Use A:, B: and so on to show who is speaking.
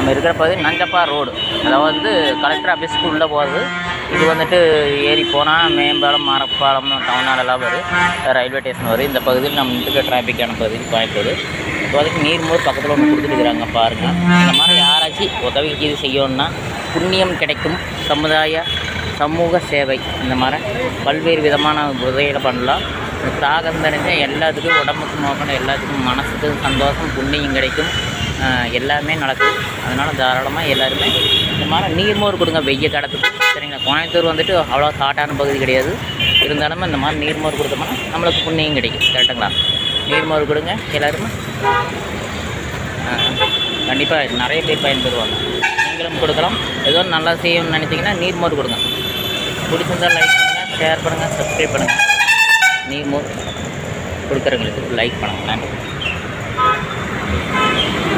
A: நம்ம இருக்கிற பகுதி நஞ்சப்பா ரோடு அதாவது வந்து கலெக்டர் ஆஃபீஸ்க்கு உள்ளே போகிறது இது வந்துட்டு ஏறி போனால் மேம்பாலம் மரப்பாலம் டவுனாலெல்லாம் வரும் ரயில்வே ஸ்டேஷன் வரும் இந்த பகுதியில் நம்ம இருக்கிற டிராஃபிக்கான பகுதி கோயம்புத்தூர் இப்போதைக்கு நீர்மோர் பக்கத்தில் ஒன்று கொடுத்துருக்குறாங்க பாருங்கள் இந்த மாதிரி யாராச்சும் உதவிக்கு இது செய்யணும்னா புண்ணியம் கிடைக்கும் சமுதாய சமூக சேவை இந்த மாதிரி பல்வேறு விதமான உதவிகளை பண்ணலாம் தாகம் தெரிஞ்ச எல்லாத்துக்கும் உடம்புக்கு நோக்கணும் எல்லாத்துக்கும் மனசுக்கு சந்தோஷம் புண்ணியம் கிடைக்கும் ஆஹ் எல்லாமே நடக்குது அதனால் தாராளமாக எல்லாருமே இந்த மாதிரி நீர்மோர் கொடுங்க வெய்ய கடத்துக்கு சரிங்களா கோயம்புத்தூர் வந்துட்டு அவ்வளோ ஹாட்டான பகுதி கிடையாது இருந்தாலும் இந்த மாதிரி நீர்மோர் கொடுத்தோம்னா நம்மளுக்கு புண்ணியம் கிடைக்கும் கரெக்டுங்களா நீர்மோர் கொடுங்க எல்லாருமே கண்டிப்பாக நிறைய பேர் பயன்பெறுவாங்க நீங்களும் கொடுக்கலாம் ஏதோ நல்லா செய்யணும்னு நினச்சிங்கன்னா நீர்மோர் கொடுங்க பிடிச்சிருந்தா லைக் பண்ணுங்கள் ஷேர் பண்ணுங்கள் சப்ஸ்கிரைப் பண்ணுங்கள் நீர்மோர் கொடுக்குறவங்களுக்கு லைக் பண்ணுங்கள் நன்றி